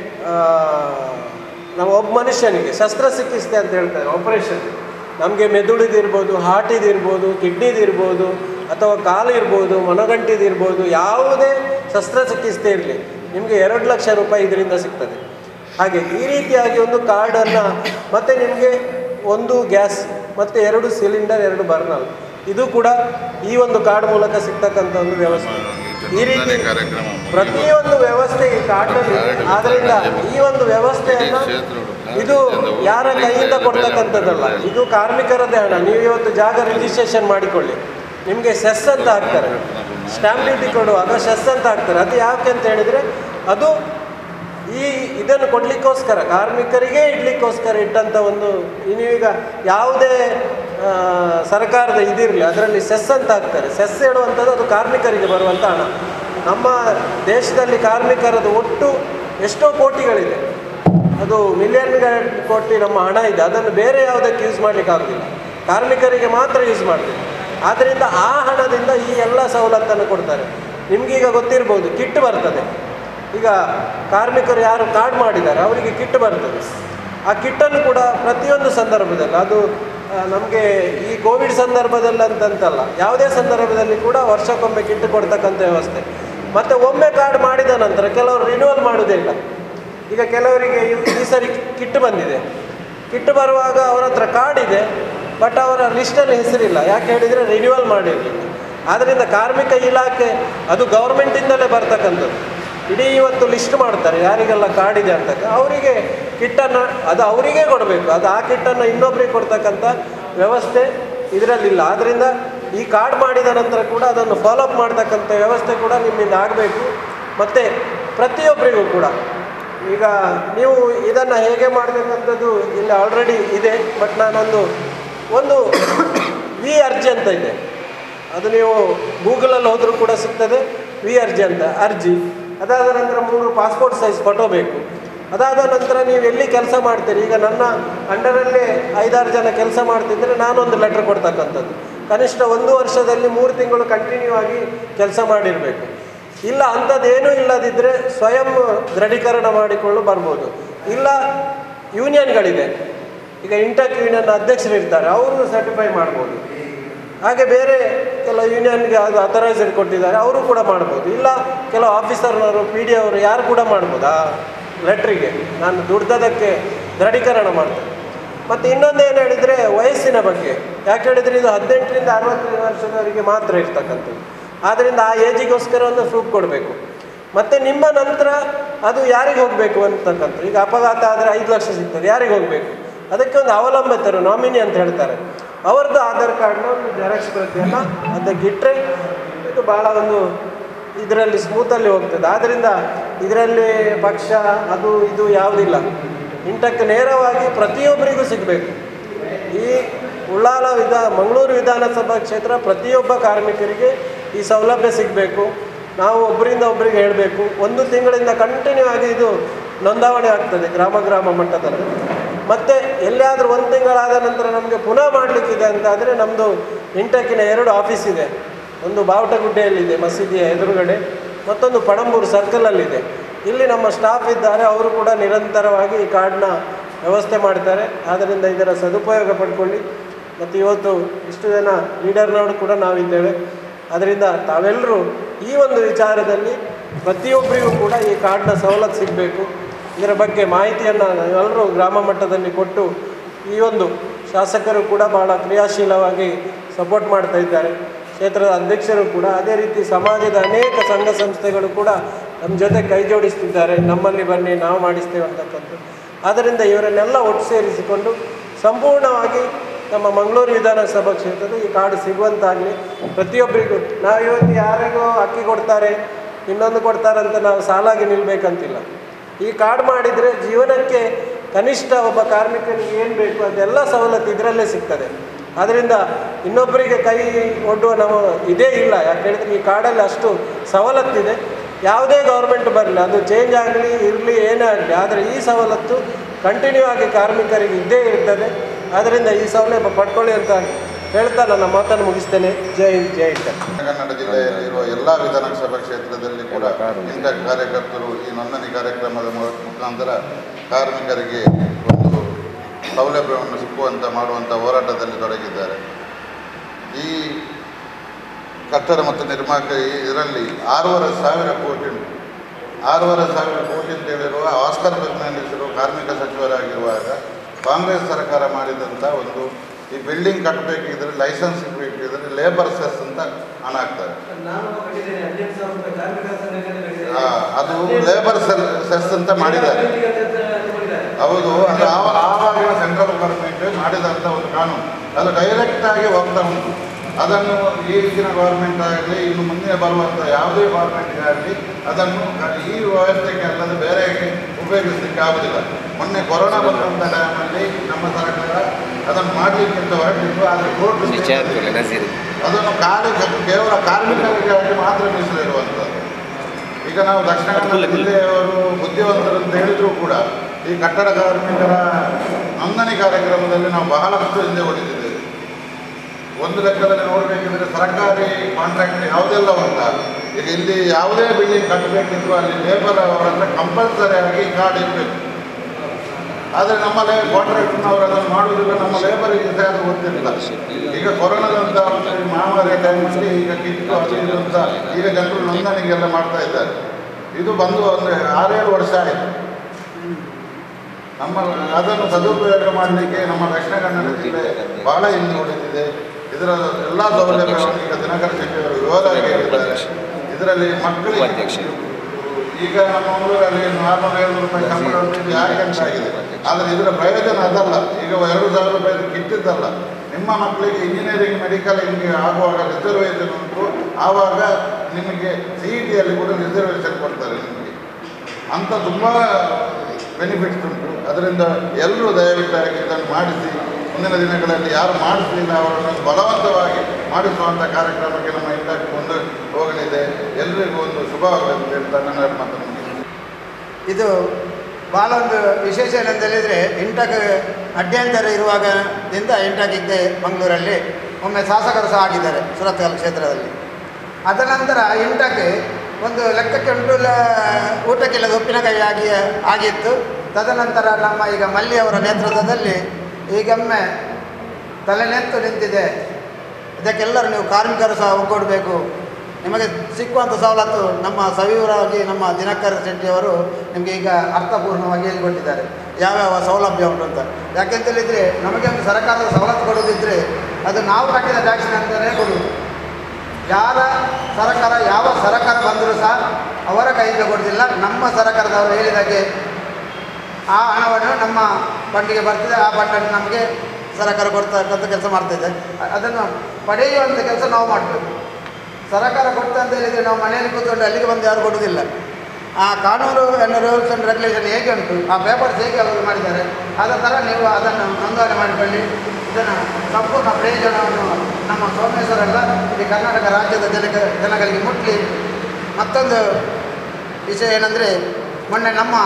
ನಮ್ಮ ಒಬ್ಬ ಮನುಷ್ಯನಿಗೆ ಶಸ್ತ್ರಚಿಕಿತ್ಸೆ ಅಂತ ಹೇಳ್ತಾರೆ ಆಪರೇಷನ್ ನಮಗೆ ಮೆದುಳಿದಿರ್ಬೋದು ಹಾರ್ಟಿದಿರ್ಬೋದು ಕಿಡ್ನಿದಿರ್ಬೋದು ಅಥವಾ ಕಾಲು ಇರ್ಬೋದು ಮನಗಂಟಿದಿರ್ಬೋದು ಯಾವುದೇ ಶಸ್ತ್ರಚಿಕಿತ್ಸೆ ಇರಲಿ ನಿಮಗೆ ಎರಡು ಲಕ್ಷ ರೂಪಾಯಿ ಇದರಿಂದ ಸಿಗ್ತದೆ ಹಾಗೆ ಈ ರೀತಿಯಾಗಿ ಒಂದು ಕಾರ್ಡನ್ನು ಮತ್ತು ನಿಮಗೆ ಒಂದು ಗ್ಯಾಸ್ ಮತ್ತು ಎರಡು ಸಿಲಿಂಡರ್ ಎರಡು ಬರ್ನಲ್ ಇದು ಕೂಡ ಈ ಒಂದು ಕಾರ್ಡ್ ಮೂಲಕ ಸಿಗ್ತಕ್ಕಂಥ ಒಂದು ವ್ಯವಸ್ಥೆ ಈ ರೀತಿ ಪ್ರತಿಯೊಂದು ವ್ಯವಸ್ಥೆ ಈ ಕಾರ್ಡ್ನಲ್ಲಿ ಆದ್ದರಿಂದ ಈ ಒಂದು ವ್ಯವಸ್ಥೆಯನ್ನು ಇದು ಯಾರ ಕೈಯಿಂದ ಕೊಡ್ತಕ್ಕಂಥದ್ದಲ್ಲ ಇದು ಕಾರ್ಮಿಕರದ್ದೇ ಹಣ ನೀವು ಇವತ್ತು ಜಾಗ ರಿಜಿಸ್ಟ್ರೇಷನ್ ಮಾಡಿಕೊಳ್ಳಿ ನಿಮಗೆ ಸೆಸ್ ಅಂತ ಹಾಕ್ತಾರೆ ಸ್ಟ್ಯಾಂಪ್ ಡ್ಯೂಟಿ ಕೊಡುವಾಗ ಸೆಸ್ ಅಂತ ಹಾಕ್ತಾರೆ ಅದು ಯಾಕೆ ಅಂತ ಹೇಳಿದರೆ ಅದು ಈ ಇದನ್ನು ಕೊಡಲಿಕ್ಕೋಸ್ಕರ ಕಾರ್ಮಿಕರಿಗೆ ಇಡ್ಲಿಕ್ಕೋಸ್ಕರ ಇಟ್ಟಂಥ ಒಂದು ನೀವೀಗ ಯಾವುದೇ ಆ, ಸರ್ಕಾರದ ಇದಿರಲಿ ಅದರಲ್ಲಿ ಸೆಸ್ ಅಂತ ಹಾಕ್ತಾರೆ ಸೆಸ್ ಹೇಳುವಂಥದ್ದು ಅದು ಕಾರ್ಮಿಕರಿಗೆ ಬರುವಂಥ ಹಣ ನಮ್ಮ ದೇಶದಲ್ಲಿ ಕಾರ್ಮಿಕರದ್ದು ಒಟ್ಟು ಎಷ್ಟೋ ಕೋಟಿಗಳಿದೆ ಅದು ಮಿಲಿಯನ್ ಕೋಟಿ ನಮ್ಮ ಹಣ ಇದೆ ಅದನ್ನು ಬೇರೆ ಯಾವುದಕ್ಕೆ ಯೂಸ್ ಮಾಡಲಿಕ್ಕೆ ಆಗೋದಿಲ್ಲ ಕಾರ್ಮಿಕರಿಗೆ ಮಾತ್ರ ಯೂಸ್ ಮಾಡ್ತೀವಿ ಆದ್ದರಿಂದ ಆ ಹಣದಿಂದ ಈ ಎಲ್ಲ ಸವಲತ್ತನ್ನು ಕೊಡ್ತಾರೆ ನಿಮಗೀಗ ಗೊತ್ತಿರ್ಬೋದು ಕಿಟ್ ಬರ್ತದೆ ಈಗ ಕಾರ್ಮಿಕರು ಯಾರು ಕಾರ್ಡ್ ಮಾಡಿದ್ದಾರೆ ಅವರಿಗೆ ಕಿಟ್ ಬರ್ತದೆ ಆ ಕಿಟ್ಟನ್ನು ಕೂಡ ಪ್ರತಿಯೊಂದು ಸಂದರ್ಭದಲ್ಲಿ ಅದು ನಮಗೆ ಈ ಕೋವಿಡ್ ಸಂದರ್ಭದಲ್ಲಿ ಅಂತಂತಲ್ಲ ಯಾವುದೇ ಸಂದರ್ಭದಲ್ಲಿ ಕೂಡ ವರ್ಷಕ್ಕೊಮ್ಮೆ ಕಿಟ್ ಕೊಡ್ತಕ್ಕಂಥ ವ್ಯವಸ್ಥೆ ಮತ್ತು ಒಮ್ಮೆ ಕಾರ್ಡ್ ಮಾಡಿದ ನಂತರ ಕೆಲವರು ರಿನ್ಯೂವಲ್ ಮಾಡೋದೇ ಇಲ್ಲ ಈಗ ಕೆಲವರಿಗೆ ಈ- ಈ ಸರಿ ಕಿಟ್ ಬಂದಿದೆ ಕಿಟ್ ಬರುವಾಗ ಅವರ ಹತ್ರ ಕಾರ್ಡ್ ಇದೆ ಬಟ್ ಅವರ ಲಿಸ್ಟಲ್ಲಿ ಹೆಸರಿಲ್ಲ ಯಾಕೆ ಹೇಳಿದರೆ ರಿನ್ಯೂವಲ್ ಮಾಡಿರಲಿಲ್ಲ ಆದ್ದರಿಂದ ಕಾರ್ಮಿಕ ಇಲಾಖೆ ಅದು ಗೌರ್ಮೆಂಟಿಂದಲೇ ಬರ್ತಕ್ಕಂಥದ್ದು ಇಡೀ ಇವತ್ತು ಲಿಸ್ಟ್ ಮಾಡ್ತಾರೆ ಯಾರಿಗೆಲ್ಲ ಕಾರ್ಡ್ ಇದೆ ಅಂತ ಅವರಿಗೆ ಕಿಟ್ಟನ್ನು ಅದು ಅವರಿಗೆ ಕೊಡಬೇಕು ಅದು ಆ ಕಿಟ್ಟನ್ನು ಇನ್ನೊಬ್ಬರಿಗೆ ಕೊಡ್ತಕ್ಕಂಥ ವ್ಯವಸ್ಥೆ ಇದರಲ್ಲಿಲ್ಲ ಆದ್ದರಿಂದ ಈ ಕಾರ್ಡ್ ಮಾಡಿದ ನಂತರ ಕೂಡ ಅದನ್ನು ಫಾಲೋಅಪ್ ಮಾಡ್ತಕ್ಕಂಥ ವ್ಯವಸ್ಥೆ ಕೂಡ ನಿಮ್ಮಿಂದ ಆಗಬೇಕು ಮತ್ತು ಪ್ರತಿಯೊಬ್ಬರಿಗೂ ಕೂಡ ಈಗ ನೀವು ಇದನ್ನು ಹೇಗೆ ಮಾಡಬೇಕಂಥದ್ದು ಇಲ್ಲಿ ಆಲ್ರೆಡಿ ಇದೆ ಬಟ್ ನಾನೊಂದು ಒಂದು ವಿ ಅರ್ಜಿ ಅಂತ ಇದೆ ಅದು ನೀವು ಗೂಗಲಲ್ಲಿ ಹೋದರೂ ಕೂಡ ಸಿಗ್ತದೆ ವಿ ಅರ್ಜಿ ಅಂತ ಅರ್ಜಿ ಅದಾದ ನಂತರ ಮೂರು ಪಾಸ್ಪೋರ್ಟ್ ಸೈಜ್ ಫೋಟೋ ಬೇಕು ಅದಾದ ನಂತರ ನೀವು ಎಲ್ಲಿ ಕೆಲಸ ಮಾಡ್ತೀರಿ ಈಗ ನನ್ನ ಅಂಡರಲ್ಲೇ ಐದಾರು ಜನ ಕೆಲಸ ಮಾಡ್ತಿದ್ರೆ ನಾನೊಂದು ಲೆಟ್ರ್ ಕೊಡ್ತಕ್ಕಂಥದ್ದು ಕನಿಷ್ಠ ಒಂದು ವರ್ಷದಲ್ಲಿ ಮೂರು ತಿಂಗಳು ಕಂಟಿನ್ಯೂ ಆಗಿ ಕೆಲಸ ಮಾಡಿರಬೇಕು ಇಲ್ಲ ಅಂಥದ್ದೇನೂ ಇಲ್ಲದಿದ್ದರೆ ಸ್ವಯಂ ದೃಢೀಕರಣ ಮಾಡಿಕೊಂಡು ಬರ್ಬೋದು ಇಲ್ಲ ಯೂನಿಯನ್ಗಳಿದೆ ಈಗ ಇಂಟಕ್ ಯೂನಿಯನ್ ಅಧ್ಯಕ್ಷರು ಇರ್ತಾರೆ ಅವರು ಸರ್ಟಿಫೈ ಮಾಡ್ಬೋದು ಹಾಗೆ ಬೇರೆ ಕೆಲವು ಯೂನಿಯನ್ಗೆ ಅದು ಅಥರೈಸ್ಡ್ ಕೊಟ್ಟಿದ್ದಾರೆ ಅವರು ಕೂಡ ಮಾಡ್ಬೋದು ಇಲ್ಲ ಕೆಲವು ಆಫೀಸರ್ನವರು ಪಿ ಡಿ ಅವರು ಯಾರು ಕೂಡ ಮಾಡ್ಬೋದು ಆ ಲೆಟ್ರಿಗೆ ನಾನು ದುಡ್ದದಕ್ಕೆ ದೃಢೀಕರಣ ಮಾಡ್ತೇನೆ ಮತ್ತು ಇನ್ನೊಂದು ಏನು ಹೇಳಿದರೆ ವಯಸ್ಸಿನ ಬಗ್ಗೆ ಯಾಕೆ ಹೇಳಿದರೆ ಇದು ಹದಿನೆಂಟರಿಂದ ಅರವತ್ತು ವರ್ಷದವರಿಗೆ ಮಾತ್ರ ಇರ್ತಕ್ಕಂಥದ್ದು ಆದ್ದರಿಂದ ಆ ಏಜಿಗೋಸ್ಕರ ಒಂದು ಪ್ರೂಫ್ ಕೊಡಬೇಕು ಮತ್ತು ನಿಮ್ಮ ನಂತರ ಅದು ಯಾರಿಗೆ ಹೋಗಬೇಕು ಅಂತಕ್ಕಂಥ ಈಗ ಅಪಘಾತ ಆದರೆ ಐದು ಲಕ್ಷ ಸಿಗ್ತದೆ ಯಾರಿಗೆ ಹೋಗಬೇಕು ಅದಕ್ಕೆ ಒಂದು ಅವಲಂಬಿತರು ನಾಮಿನಿ ಅಂತ ಹೇಳ್ತಾರೆ ಅವರದ್ದು ಆಧಾರ್ ಕಾರ್ಡ್ನ ಒಂದು ಜೆರಾಕ್ಸ್ ಪ್ರತಿಯನ್ನು ಅದಕ್ಕೆ ಇಟ್ಟರೆ ಇದು ಭಾಳ ಒಂದು ಇದರಲ್ಲಿ ಸ್ಮೂತಲ್ಲಿ ಹೋಗ್ತದೆ ಆದ್ದರಿಂದ ಇದರಲ್ಲಿ ಪಕ್ಷ ಅದು ಇದು ಯಾವುದಿಲ್ಲ ಇಂಟಕ್ಕೆ ನೇರವಾಗಿ ಪ್ರತಿಯೊಬ್ಬರಿಗೂ ಸಿಗಬೇಕು ಈ ಉಳ್ಳಾಲ ವಿಧಾ ಮಂಗಳೂರು ವಿಧಾನಸಭಾ ಕ್ಷೇತ್ರ ಪ್ರತಿಯೊಬ್ಬ ಕಾರ್ಮಿಕರಿಗೆ ಈ ಸೌಲಭ್ಯ ಸಿಗಬೇಕು ನಾವು ಒಬ್ಬರಿಂದ ಒಬ್ಬರಿಗೆ ಹೇಳಬೇಕು ಒಂದು ತಿಂಗಳಿಂದ ಕಂಟಿನ್ಯೂ ಆಗಿ ಇದು ನೋಂದಾವಣೆ ಆಗ್ತದೆ ಗ್ರಾಮ ಗ್ರಾಮ ಮಟ್ಟದಲ್ಲಿ ಮತ್ತು ಎಲ್ಲಿಯಾದರೂ ಒಂದು ತಿಂಗಳಾದ ನಂತರ ನಮಗೆ ಪುನಃ ಮಾಡಲಿಕ್ಕಿದೆ ಅಂತಾದರೆ ನಮ್ಮದು ಇಂಟೆಕ್ಕಿನ ಎರಡು ಆಫೀಸ್ ಇದೆ ಒಂದು ಬಾವಟಗುಡ್ಡೆಯಲ್ಲಿದೆ ಮಸೀದಿಯ ಎದುರುಗಡೆ ಮತ್ತೊಂದು ಪಣಂಬೂರು ಸರ್ಕಲಲ್ಲಿದೆ ಇಲ್ಲಿ ನಮ್ಮ ಸ್ಟಾಫ್ ಇದ್ದಾರೆ ಅವರು ಕೂಡ ನಿರಂತರವಾಗಿ ಈ ಕಾರ್ಡ್ನ ವ್ಯವಸ್ಥೆ ಮಾಡ್ತಾರೆ ಆದ್ದರಿಂದ ಇದರ ಸದುಪಯೋಗ ಪಡ್ಕೊಳ್ಳಿ ಮತ್ತು ಇವತ್ತು ಇಷ್ಟು ಜನ ಲೀಡರ್ನವರು ಕೂಡ ನಾವಿದ್ದೇವೆ ಅದರಿಂದ ತಾವೆಲ್ಲರೂ ಈ ಒಂದು ವಿಚಾರದಲ್ಲಿ ಪ್ರತಿಯೊಬ್ಬರಿಗೂ ಕೂಡ ಈ ಕಾರ್ಡ್ನ ಸವಲತ್ತು ಸಿಗಬೇಕು ಇದರ ಬಗ್ಗೆ ಮಾಹಿತಿಯನ್ನು ನಾವೆಲ್ಲರೂ ಗ್ರಾಮ ಮಟ್ಟದಲ್ಲಿ ಕೊಟ್ಟು ಈ ಒಂದು ಶಾಸಕರು ಕೂಡ ಭಾಳ ಕ್ರಿಯಾಶೀಲವಾಗಿ ಸಪೋರ್ಟ್ ಮಾಡ್ತಾ ಇದ್ದಾರೆ ಕ್ಷೇತ್ರದ ಅಧ್ಯಕ್ಷರು ಕೂಡ ಅದೇ ರೀತಿ ಸಮಾಜದ ಅನೇಕ ಸಂಘ ಸಂಸ್ಥೆಗಳು ಕೂಡ ನಮ್ಮ ಜೊತೆ ಕೈ ಜೋಡಿಸ್ತಿದ್ದಾರೆ ನಮ್ಮಲ್ಲಿ ಬನ್ನಿ ನಾವು ಮಾಡಿಸ್ತೇವೆ ಅಂತಕ್ಕಂಥದ್ದು ಆದ್ದರಿಂದ ಇವರನ್ನೆಲ್ಲ ಒಟ್ಟು ಸೇರಿಸಿಕೊಂಡು ಸಂಪೂರ್ಣವಾಗಿ ನಮ್ಮ ಮಂಗಳೂರು ವಿಧಾನಸಭಾ ಕ್ಷೇತ್ರದ ಈ ಕಾರ್ಡ್ ಸಿಗುವಂತಾಗಲಿ ಪ್ರತಿಯೊಬ್ಬರಿಗೂ ನಾವು ಇವತ್ತು ಯಾರಿಗೋ ಅಕ್ಕಿ ಕೊಡ್ತಾರೆ ಇನ್ನೊಂದು ಕೊಡ್ತಾರೆ ಅಂತ ನಾವು ಸಾಲಾಗಿ ನಿಲ್ಲಬೇಕಂತಿಲ್ಲ ಈ ಕಾರ್ಡ್ ಮಾಡಿದರೆ ಜೀವನಕ್ಕೆ ಕನಿಷ್ಠ ಒಬ್ಬ ಕಾರ್ಮಿಕನಿಗೆ ಏನು ಬೇಕು ಅದೆಲ್ಲ ಸವಲತ್ತು ಇದರಲ್ಲೇ ಸಿಗ್ತದೆ ಆದ್ದರಿಂದ ಇನ್ನೊಬ್ಬರಿಗೆ ಕೈ ಒಡ್ಡುವ ನಾವು ಇದೇ ಇಲ್ಲ ಯಾಕೆ ಹೇಳಿದ್ರೆ ಈ ಕಾರ್ಡಲ್ಲಿ ಅಷ್ಟು ಸವಲತ್ತಿದೆ ಯಾವುದೇ ಗೌರ್ಮೆಂಟ್ ಬರಲಿ ಅದು ಚೇಂಜ್ ಆಗಲಿ ಇರಲಿ ಏನೇ ಆಗಲಿ ಆದರೆ ಈ ಸವಲತ್ತು ಕಂಟಿನ್ಯೂ ಆಗಿ ಕಾರ್ಮಿಕರಿಗೆ ಇದ್ದೇ ಇರ್ತದೆ ಆದ್ದರಿಂದ ಈ ಸೌಲಭ್ಯ ಪಡ್ಕೊಳ್ಳಿ ಅಂತ ಹೇಳ್ತಾ ನನ್ನ ಮಾತನ್ನು ಮುಗಿಸ್ತೇನೆ ಜೈ ಹಿಂದ್ ಜೈ ಹಿಂದ್ ಕನ್ನಡ ಜಿಲ್ಲೆಯಲ್ಲಿರುವ ಎಲ್ಲ ವಿಧಾನಸಭಾ ಕ್ಷೇತ್ರದಲ್ಲಿ ಕೂಡ ಇಂಥ ಕಾರ್ಯಕರ್ತರು ಈ ನೋಂದಣಿ ಕಾರ್ಯಕ್ರಮದ ಮು- ಮುಖಾಂತರ ಕಾರ್ಮಿಕರಿಗೆ ಒಂದು ಸೌಲಭ್ಯವನ್ನು ಸಿಕ್ಕುವಂತ ಮಾಡುವಂಥ ಹೋರಾಟದಲ್ಲಿ ತೊಡಗಿದ್ದಾರೆ ಈ ಕಟ್ಟಡ ಮತ್ತು ನಿರ್ಮಾಣ ಇದರಲ್ಲಿ ಆರೂವರೆ ಸಾವಿರ ಕೋಟಿ ಉಂಟು ಆರೂವರೆ ಸಾವಿರ ಕೋಟಿ ಅಂತ ಹೇಳಿರುವ ಆಸ್ಕರ್ ಫರ್ನಾಂಡಿಸರು ಕಾರ್ಮಿಕ ಸಚಿವರಾಗಿರುವಾಗ ಕಾಂಗ್ರೆಸ್ ಸರ್ಕಾರ ಮಾಡಿದಂಥ ಒಂದು ಈ ಬಿಲ್ಡಿಂಗ್ ಕಟ್ಟಬೇಕಿದ್ರೆ ಲೈಸೆನ್ಸ್ ಬೇಕಿದ್ರೆ ಲೇಬರ್ ಸೆಸ್ ಅಂತ ಹಣ ಹಾಕ್ತಾರೆ ಆ, ಅದು ಲೇಬರ್ ಸೆಸ್ ಅಂತ ಮಾಡಿದ್ದಾರೆ ಹೌದು ಅದು ಆವ- ಆವಾಗಿನ ಸೆಂಟ್ರಲ್ ಗೌರ್ಮೆಂಟ್ ಮಾಡಿದಂಥ ಒಂದು ಕಾನೂನು ಅದು ಡೈರೆಕ್ಟ್ ಆಗಿ ಹೋಗ್ತಾ ಉಂಟು ಅದನ್ನು ಈಗಿನ ಗೌರ್ಮೆಂಟ್ ಆಗಲಿ ಇನ್ನು ಮುಂದೆ ಬರುವಂಥ ಯಾವುದೇ ಗೌರ್ಮೆಂಟ್ಗೆ ಆಗಲಿ ಅದನ್ನು ಕ- ಈ ವ್ಯವಸ್ಥೆಗೆ ಅಲ್ಲದೆ ಬೇರೆ ಉಪಯೋಗಿಸಲಿಕ್ಕೆ ಆಗುದಿಲ್ಲ ಮೊನ್ನೆ ಕೊರೋನಾ ಬಂದಂಥ ಟೈಮಲ್ಲಿ ನಮ್ಮ ಸರ್ಕಾರ ಅದನ್ನು ಮಾಡಲಿಕ್ಕೆ ಅಂತ ಹೊರಟಿತ್ತು ಆದರೆ ಕೋರ್ಟ್ ಅದನ್ನು ಖಾಲಿ ಕೇವಲ ಕಾರ್ಮಿಕರಿಗಾಗಿ ಮಾತ್ರ ಮೀಸಲಿರುವಂಥದ್ದು ಈಗ ನಾವು ದಕ್ಷಿಣ ಕನ್ನಡ ಜಿಲ್ಲೆಯವರು ಬುದ್ಧಿವಂತರು ಅಂತ ಹೇಳಿದ್ರು ಕೂಡ ಈ ಕಟ್ಟಡ ಕಾರ್ಮಿಕರ ನೋಂದಣಿ ಕಾರ್ಯಕ್ರಮದಲ್ಲಿ ನಾವು ಬಹಳಷ್ಟು ಹಿಂದೆ ಉಳಿದಿದ್ದೇವೆ ಒಂದು ಲೆಕ್ಕದಲ್ಲಿ ನೋಡಬೇಕಿದ್ರೆ ಸರ್ಕಾರಿ ಕಾಂಟ್ರಾಕ್ಟ್ ಯಾವುದೆಲ್ಲ ಉಂಟ ಈಗ ಇಲ್ಲಿ ಯಾವುದೇ ಬಿಲ್ಡಿಂಗ್ ಕಟ್ಟಬೇಕಿದ್ರು ಅಲ್ಲಿ ಲೇಬರ್ ಅವರ ಹತ್ರ ಕಂಪಲ್ಸರಿ ಆಗಿ ಕಾರ್ಡ್ ಇರಬೇಕು ಆದರೆ ನಮ್ಮಲ್ಲಿ ಕಾಂಟ್ರಾಕ್ಟ್ನವರು ಅದನ್ನು ಮಾಡುವುದಿಲ್ಲ ನಮ್ಮ ಲೇಬರಿಗೆ ಸಹ ಅದು ಗೊತ್ತಿರಲಿಲ್ಲ ಈಗ ಕೊರೋನಾದಂಥ ಒಂದು ಈ ಮಹಾಮಾರಿಯ ಟೈಮಲ್ಲಿ ಈಗ ಕಿಟ್ಟು ಅದು ಇದು ಅಂತ ಈಗ ಜನರು ನೋಂದಣಿಗೆಲ್ಲ ಮಾಡ್ತಾ ಇದ್ದಾರೆ ಇದು ಬಂದು ಒಂದು ಆರೇಳು ವರ್ಷ ಆಯಿತು ನಮ್ಮ ಅದನ್ನು ಸದುಪಯೋಗ ಮಾಡಲಿಕ್ಕೆ ನಮ್ಮ ದಕ್ಷಿಣ ಕನ್ನಡ ಜಿಲ್ಲೆ ಬಹಳ ಹಿಂದೆ ಉಳಿದಿದೆ ಇದರ ಎಲ್ಲ ಸೌಲಭ್ಯಗಳನ್ನು ಈಗ ದಿನಕರ ಶೆಟ್ಟಿಯವರು ವಿವರವಾಗಿ ಹೇಳಿದ್ದಾರೆ ಇದರಲ್ಲಿ ಮಕ್ಕಳಿಗೆ ಈಗ ನಮ್ಮ ಊರಲ್ಲಿ ನಾಲ್ನೂರ ಐವತ್ತು ರೂಪಾಯಿ ಸಂಬಳ ಉಂಟು ಯಾರಿಗೆ ಅಂತ ಆಗಿದೆ ಆದರೆ ಇದರ ಪ್ರಯೋಜನ ಅದಲ್ಲ ಈಗ ಎರಡು ಸಾವಿರ ರೂಪಾಯಿ ಕಿಟ್ಟಿದ್ದಲ್ಲ ನಿಮ್ಮ ಮಕ್ಕಳಿಗೆ ಇಂಜಿನಿಯರಿಂಗ್ ಮೆಡಿಕಲ್ ಹಿಂಗೆ ಆಗುವಾಗ ರಿಸರ್ವೇಷನ್ ಉಂಟು ಆವಾಗ ನಿಮಗೆ ಸಿ ಇ ಟಿಯಲ್ಲಿ ಕೂಡ ರಿಸರ್ವೇಷನ್ ಕೊಡ್ತಾರೆ ನಿಮಗೆ ಅಂತ ತುಂಬ ಬೆನಿಫಿಟ್ಸ್ ಉಂಟು ಅದರಿಂದ ಎಲ್ಲರೂ ದಯವಿಟ್ಟಾಗಿ ಇದನ್ನು ಮಾಡಿಸಿ ಮುಂದಿನ ದಿನಗಳಲ್ಲಿ ಯಾರು ಮಾಡಿಸಲಿಲ್ಲ ಅವರನ್ನು ಬಲವಂತವಾಗಿ ಮಾಡಿಸುವಂಥ ಕಾರ್ಯಕ್ರಮಕ್ಕೆ ನಮ್ಮ ಇಂಡಕ್ಕೆ ಒಂದು ಹೋಗಲಿದೆ ಎಲ್ಲರಿಗೂ ಒಂದು ಶುಭವಾಗಲಿ ಅಂತ ಹೇಳ್ತಾ ನನ್ನ ಎರಡು ಮಾತನ್ನು ಮುಗಿಸ್ತೇನೆ. ಇದು ಭಾಳ ಒಂದು ವಿಶೇಷ ಏನಂತ ಹೇಳಿದರೆ ಇಂಟಕ್ ಅಡ್ಯಂತರ ಇರುವಾಗದಿಂದ ಇಂಟಕ್ ಇದ್ದೆ ಮಂಗಳೂರಲ್ಲಿ ಒಮ್ಮೆ ಶಾಸಕರು ಸಹ ಆಗಿದ್ದಾರೆ ಸುರತ್ಕಲ್ ಕ್ಷೇತ್ರದಲ್ಲಿ ಅದನಂತರ ಇಂಟಕ್ಕೆ ಒಂದು ಲೆಕ್ಕಕ್ಕೆ ಉಂಟು ಲ- ಊಟಕ್ಕಿಲ್ಲದ ಉಪ್ಪಿನಕಾಯಿ ಆಗಿ ಆಗಿತ್ತು ತದನಂತರ ನಮ್ಮ ಈಗ ಮಲ್ಲಿ ಅವರ ನೇತೃತ್ವದಲ್ಲಿ ಈಗೊಮ್ಮೆ ತಲೆನೆತ್ತು ನಿಂತಿದೆ ಇದಕ್ಕೆಲ್ಲರೂ ನೀವು ಕಾರ್ಮಿಕರು ಸಹ ಒಗ್ಗೂಡಬೇಕು ನಿಮಗೆ ಸಿಕ್ಕುವಂಥ ಸವಲತ್ತು ನಮ್ಮ ಸವಿವರವಾಗಿ ನಮ್ಮ ದಿನಕರ್ ಶೆಟ್ಟಿಯವರು ನಿಮಗೆ ಈಗ ಅರ್ಥಪೂರ್ಣವಾಗಿ ಹೇಳಿಕೊಟ್ಟಿದ್ದಾರೆ ಯಾವ್ಯಾವ ಸೌಲಭ್ಯ ಉಂಟು ಅಂತ ಯಾಕೆಂತ ಹೇಳಿದರೆ ನಮಗೆ ಒಂದು ಸರ್ಕಾರದ ಸವಲತ್ತು ಕೊಡೋದಿದ್ದರೆ ಅದು ನಾವು ಕಟ್ಟಿದ ಟ್ಯಾಕ್ಸ್ ಅಂತಲೇ ಕೊಡುವುದು ಯಾರ ಸರ್ಕಾರ ಯಾವ ಸರ್ಕಾರ ಬಂದರೂ ಸಹ ಅವರ ಕೈಯಿಂದ ಕೊಡೋದಿಲ್ಲ ನಮ್ಮ ಸರ್ಕಾರದವರು ಹೇಳಿದಾಗೆ ಆ ಹಣವನ್ನು ನಮ್ಮ ಫಂಡಿಗೆ ಬರ್ತದೆ ಆ ಫಂಡನ್ನು ನಮಗೆ ಸರ್ಕಾರ ಕೊಡ್ತಕ್ಕಂಥ ಕೆಲಸ ಮಾಡ್ತಾಯಿದೆ ಅ- ಅದನ್ನು ಪಡೆಯುವಂಥ ಕೆಲಸ ನಾವು ಮಾಡಬೇಕು ಸರ್ಕಾರ ಕೊಡ್ತಾ ಅಂತ ಹೇಳಿದರೆ ನಾವು ಮನೆಯಲ್ಲಿ ಕೂತ್ಕೊಂಡು ಅಲ್ಲಿಗೆ ಬಂದು ಯಾರು ಕೊಡೋದಿಲ್ಲ ಆ ಕಾನೂನು ಏನು ರೂಲ್ಸ್ ಆ್ಯಂಡ್ ರೆಗ್ಯುಲೇಷನ್ ಹೇಗೆ ಉಂಟು ಆ ಪೇಪರ್ಸ್ ಹೇಗೆ ಅವರು ಮಾಡಿದ್ದಾರೆ ಅದ ಥರ ನೀವು ಅದನ್ನು ನೋಂದಣಿ ಮಾಡಿಕೊಳ್ಳಿ ಇದನ್ನು ಸಂಪೂರ್ಣ ಪ್ರಯೋಜನವನ್ನು ನಮ್ಮ ಸೋಮೇಶ್ವರೆಲ್ಲ ಈ ಕರ್ನಾಟಕ ರಾಜ್ಯದ ಜನಕ ಜನಗಳಿಗೆ ಮುಟ್ಲಿ ಮತ್ತೊಂದು ವಿಷಯ ಏನಂದರೆ ಮೊನ್ನೆ ನಮ್ಮ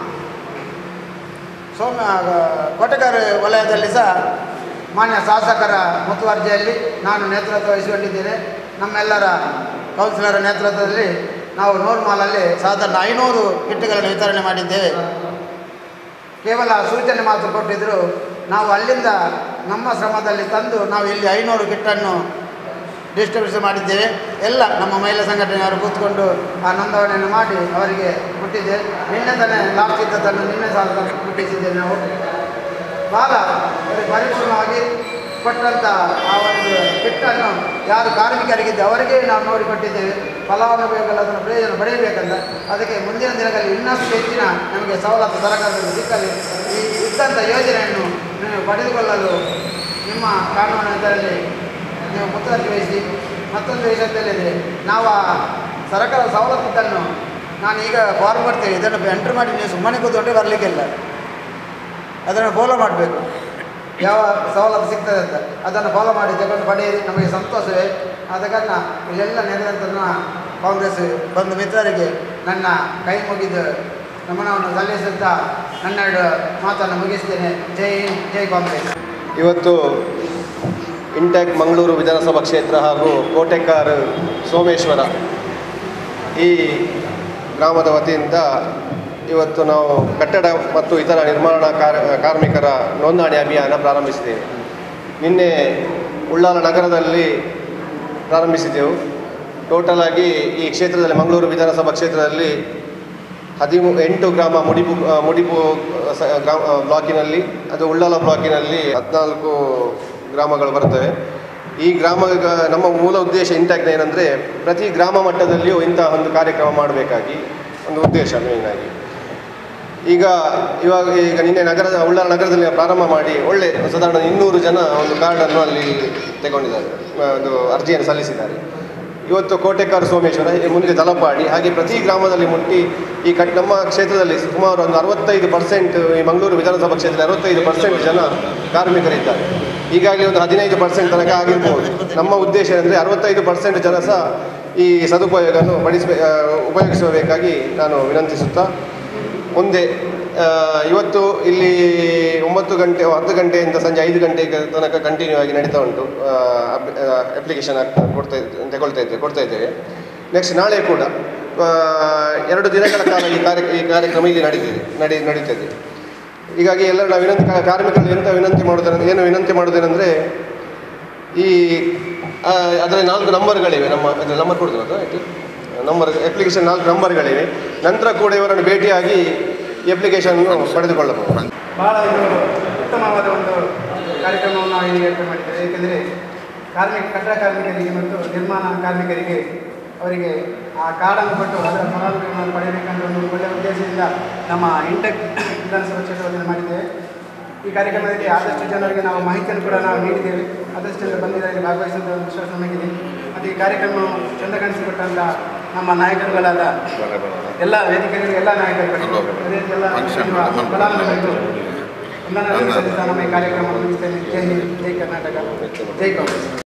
ಸೋಮ ಕೋಟಗಾರ ವಲಯದಲ್ಲಿ ಸಹ ಮಾನ್ಯ ಶಾಸಕರ ಮುತುವರ್ಜಿಯಲ್ಲಿ ನಾನು ನೇತೃತ್ವ ವಹಿಸಿಕೊಂಡಿದ್ದೇನೆ ನಮ್ಮೆಲ್ಲರ ಕೌನ್ಸಿಲರ್ ನೇತೃತ್ವದಲ್ಲಿ ನಾವು ನೂರು ಮಾಲಲ್ಲಿ ಸಾಧಾರಣ ಐನೂರು ಕಿಟ್ಗಳನ್ನು ವಿತರಣೆ ಮಾಡಿದ್ದೇವೆ ಕೇವಲ ಸೂಚನೆ ಮಾತ್ರ ಕೊಟ್ಟಿದ್ದರು ನಾವು ಅಲ್ಲಿಂದ ನಮ್ಮ ಶ್ರಮದಲ್ಲಿ ತಂದು ನಾವು ಇಲ್ಲಿ ಐನೂರು ಕಿಟ್ಟನ್ನು ಡಿಸ್ಟ್ರಿಬ್ಯೂಷನ್ ಮಾಡಿದ್ದೇವೆ ಎಲ್ಲ ನಮ್ಮ ಮಹಿಳಾ ಸಂಘಟನೆಯವರು ಕೂತ್ಕೊಂಡು ಆ ನೋಂದಣಿಯನ್ನು ಮಾಡಿ ಅವರಿಗೆ ಮುಟ್ಟಿದ್ದೆ ನಿನ್ನೆ ತಾನೇ ಲಾಸ್ಟ್ ಇದ್ದದನ್ನು ನಿನ್ನೆ ಸಹ ತಂದು ಮುಟ್ಟಿಸಿದ್ದೇವೆ ನಾವು ಭಾಳ ಅವರಿಗೆ ಪರಿಪೂರ್ಣವಾಗಿ ಕೊಟ್ಟಂಥ ಆ ಒಂದು ಕಿಟ್ಟನ್ನು ಯಾರು ಕಾರ್ಮಿಕರಿಗಿದ್ದು ಅವರಿಗೆ ನಾವು ನೋಡಿಕೊಟ್ಟಿದ್ದೇವೆ ಫಲಾನುಭವಿಗಳು ಅದನ್ನು ಪ್ರಯೋಜನ ಪಡೆಯಬೇಕಂತ ಅದಕ್ಕೆ ಮುಂದಿನ ದಿನಗಳಲ್ಲಿ ಇನ್ನಷ್ಟು ಹೆಚ್ಚಿನ ನಮಗೆ ಸವಲತ್ತು ಸರ್ಕಾರದಿಂದ ಸಿಕ್ಕಲಿ ಈ ಇದ್ದಂಥ ಯೋಜನೆಯನ್ನು ನೀವು ಪಡೆದುಕೊಳ್ಳಲು ನಿಮ್ಮ ಕಾನೂನು ಇದರಲ್ಲಿ ನೀವು ಮುತುವರ್ಜಿ ವಹಿಸಿ ಮತ್ತೊಂದು ವಿಷಯದಲ್ಲಿದೆ ನಾವು ಆ ಸರ್ಕಾರ ಸವಲತ್ತನ್ನು ನಾನು ಈಗ ಫಾರ್ಮ್ ಮಾಡ್ತೇವೆ ಇದನ್ನು ಎಂಟ್ರ್ ಮಾಡಿ ನೀವು ಸುಮ್ಮನೆ ಕೂತ್ಕೊಂಡೆ ಬರಲಿಕ್ಕಿಲ್ಲ ಅದನ್ನು ಫಾಲೋ ಮಾಡಬೇಕು ಯಾವ ಸವಲತ್ತು ಸಿಗ್ತದೆ ಅಂತ ಅದನ್ನು ಫಾಲೋ ಮಾಡಿ ತಗೊಂಡು ಪಡೆಯಿರಿ ನಮಗೆ ಸಂತೋಷವೇ ಆದ ಕಾರಣ ಇಲ್ಲೆಲ್ಲ ನೆರೆದಂಥ ಕಾಂಗ್ರೆಸ್ ಬಂಧು ಮಿತ್ರರಿಗೆ ನನ್ನ ಕೈ ಮುಗಿದು ನಮನವನ್ನು ಸಲ್ಲಿಸುತ್ತಾ ನನ್ನೆರಡು ಮಾತನ್ನು ಮುಗಿಸ್ತೇನೆ ಜೈ ಹಿಂದ್ ಜೈ ಕಾಂಗ್ರೆಸ್ ಇವತ್ತು ಇಂಟ್ಯಾಕ್ ಮಂಗಳೂರು ವಿಧಾನಸಭಾ ಕ್ಷೇತ್ರ ಹಾಗೂ ಕೋಟೆಕಾರ್ ಸೋಮೇಶ್ವರ ಈ ಗ್ರಾಮದ ವತಿಯಿಂದ ಇವತ್ತು ನಾವು ಕಟ್ಟಡ ಮತ್ತು ಇತರ ನಿರ್ಮಾಣ ಕಾರ್ ಕಾರ್ಮಿಕರ ನೋಂದಣಿ ಅಭಿಯಾನ ಪ್ರಾರಂಭಿಸಿದ್ದೇವೆ ನಿನ್ನೆ ಉಳ್ಳಾಲ ನಗರದಲ್ಲಿ ಪ್ರಾರಂಭಿಸಿದ್ದೆವು ಟೋಟಲ್ ಆಗಿ ಈ ಕ್ಷೇತ್ರದಲ್ಲಿ ಮಂಗಳೂರು ವಿಧಾನಸಭಾ ಕ್ಷೇತ್ರದಲ್ಲಿ ಹದಿಮೂ ಎಂಟು ಗ್ರಾಮ ಮುಡಿಪು ಆ, ಮುಡಿಪು ಸ ಗ್ರಾಮ ಆ, ಬ್ಲಾಕಿನಲ್ಲಿ ಅದು ಉಳ್ಳಾಲ ಬ್ಲಾಕಿನಲ್ಲಿ ಹದಿನಾಲ್ಕು ಗ್ರಾಮಗಳು ಬರ್ತವೆ ಈ ಗ್ರಾಮ ನಮ್ಮ ಮೂಲ ಉದ್ದೇಶ ಇಂಟ್ಯಾಕ್ಟ್ ಏನಂದರೆ ಪ್ರತಿ ಗ್ರಾಮ ಮಟ್ಟದಲ್ಲಿಯೂ ಇಂತಹ ಒಂದು ಕಾರ್ಯಕ್ರಮ ಮಾಡಬೇಕಾಗಿ ಒಂದು ಉದ್ದೇಶ ಮೇಯ್ನಾಗಿ ಈಗ ಇವಾಗ ಈಗ ನಿನ್ನೆ ನಗರದ ಉಳ್ಳಾಲ ನಗರದಲ್ಲಿ ಪ್ರಾರಂಭ ಮಾಡಿ ಒಳ್ಳೆ ಸಾಧಾರಣ ಇನ್ನೂರು ಜನ ಒಂದು ಕಾರ್ಡನ್ನು ಅಲ್ಲಿ ತಗೊಂಡಿದ್ದಾರೆ ಆ, ಒಂದು ಅರ್ಜಿಯನ್ನು ಸಲ್ಲಿಸಿದ್ದಾರೆ ಇವತ್ತು ಕೋಟೆಕಾರ್ ಸೋಮೇಶ್ವರ ಈ ಮುಂದೆ ತಲಪಾಡಿ ಹಾಗೆ ಪ್ರತಿ ಗ್ರಾಮದಲ್ಲಿ ಮುಟ್ಟಿ ಈ ಕಟ್ ನಮ್ಮ ಕ್ಷೇತ್ರದಲ್ಲಿ ಸುಮಾರು ಒಂದು ಅರವತ್ತೈದು ಪರ್ಸೆಂಟ್ ಈ ಮಂಗಳೂರು ವಿಧಾನಸಭಾ ಕ್ಷೇತ್ರದಲ್ಲಿ ಅರವತ್ತೈದು ಪರ್ಸೆಂಟ್ ಜನ ಕಾರ್ಮಿಕರಿದ್ದಾರೆ ಈಗಾಗಲೇ ಒಂದು ಹದಿನೈದು ಪರ್ಸೆಂಟ್ ತನಕ ಆಗಿರ್ಬೋದು ನಮ್ಮ ಉದ್ದೇಶ ಅಂದರೆ ಅರವತ್ತೈದು ಪರ್ಸೆಂಟ್ ಜನ ಸಹ ಈ ಸದುಪಯೋಗವನ್ನು ಪಡಿಸಬೇ ಆ, ಉಪಯೋಗಿಸಬೇಕಾಗಿ ನಾನು ವಿನಂತಿಸುತ್ತಾ ಮುಂದೆ ಆ, ಇವತ್ತು ಇಲ್ಲಿ ಒಂಬತ್ತು ಗಂಟೆ ಹತ್ತು ಗಂಟೆಯಿಂದ ಸಂಜೆ ಐದು ಗಂಟೆಗೆ ತನಕ ಕಂಟಿನ್ಯೂ ಆಗಿ ನಡೀತಾ ಉಂಟು ಅಪ್ಲಿಕೇಶನ್ ಕೊಡ್ತಾ ಇದ್ದೆ ತಗೊಳ್ತಾ ಇದ್ದೇವೆ ಕೊಡ್ತಾ ಇದ್ದೇವೆ ನೆಕ್ಸ್ಟ್ ನಾಳೆ ಕೂಡ ಆ, ಎರಡು ದಿನಗಳ ಕಾಲ ಈ ಕಾರ್ಯ ಈ ಕಾರ್ಯಕ್ರಮ ಇಲ್ಲಿ ನಡೀತಿದೆ ನಡಿ ನಡೀತದೆ ಹೀಗಾಗಿ ಎಲ್ಲರೂ ನಾವು ವಿನಂತಿ ಕಾ- ಕಾರ್ಮಿಕರಲ್ಲಿ ಎಂತ ವಿನಂತಿ ಮಾಡೋದೇನೆಂದ್ರೆ ಏನು ವಿನಂತಿ ಮಾಡೋದೇನೆಂದರೆ ಈ ಆ, ಅದರಲ್ಲಿ ನಾಲ್ಕು ನಂಬರ್ಗಳಿವೆ ನಮ್ಮ ಅದರಲ್ಲಿ ನಂಬರ್ ಕೊಡ್ತೇವೆ ಅದು ಆಯ್ತು ನಂಬರ್ ಅಪ್ಲಿಕೇಶನ್ ನಾಲ್ಕು ನಂಬರ್ಗಳಿವೆ ನಂತರ ಕೂಡ ಇವರನ್ನು ಭೇಟಿಯಾಗಿ ಈ ಅಪ್ಲಿಕೇಶನ್ ಪಡೆದುಕೊಳ್ಳಬಹುದು ಭಾಳ ಒಂದು ಉತ್ತಮವಾದ ಒಂದು ಕಾರ್ಯಕ್ರಮವನ್ನು ನಾವು ಇಲ್ಲಿ ಏರ್ಪಾಡು ಮಾಡಿದ್ದೇವೆ ಏಕೆಂದರೆ ಕಾರ್ಮಿಕ ಕಟ್ಟಡ ಕಾರ್ಮಿಕರಿಗೆ ಮತ್ತು ನಿರ್ಮಾಣ ಕಾರ್ಮಿಕರಿಗೆ ಅವರಿಗೆ ಆ ಕಾರ್ಡನ್ನು ಕೊಟ್ಟು ಅದರ ಫಲಾನುಭವಿಗಳನ್ನು ಪಡೆಯಬೇಕಂತ ಒಂದು ಒಳ್ಳೆಯ ಉದ್ದೇಶದಿಂದ ನಮ್ಮ ಇಂಟೆಕ್ ವಿಧಾನಸಭಾ ಕ್ಷೇತ್ರದಲ್ಲಿ ಮಾಡಿದ್ದೇವೆ ಈ ಕಾರ್ಯಕ್ರಮದಲ್ಲಿ ಆದಷ್ಟು ಜನರಿಗೆ ನಾವು ಮಾಹಿತಿಯನ್ನು ಕೂಡ ನಾವು ನೀಡಿದ್ದೇವೆ ಆದಷ್ಟು ಜನರು ಬಂದಿದ್ದಾರೆ ಭಾಗವಹಿಸುವಂಥ ಒಂದು ವಿಶ್ವಾಸ ನಮಗಿದೆ ಮತ್ತು ಈ ಕಾರ್ಯಕ್ರಮವನ್ನು ಚಂದ ಕಾಣಿಸಿಕೊಟ್ಟಂಥ ನಮ್ಮ ನಾಯಕರುಗಳಾದ ಎಲ್ಲ ವೇದಿಕೆಗಳಿಗೆ ಎಲ್ಲ ನಾಯಕರುಗಳು ಅದೇ ರೀತಿ ಎಲ್ಲ ಫಲಾನುಭವಿಗಳು ವಂದನೆಗಳನ್ನು ಸಲ್ಲಿಸ್ತಾ ನಮ್ಮ ಈ ಕಾರ್ಯಕ್ರಮ ಮುಗಿಸ್ತೇನೆ ಜೈ ಹಿಂದ್ ಜೈ ಕರ್ನಾಟಕ ಜೈ ಕಾಂಗ್ರೆಸ್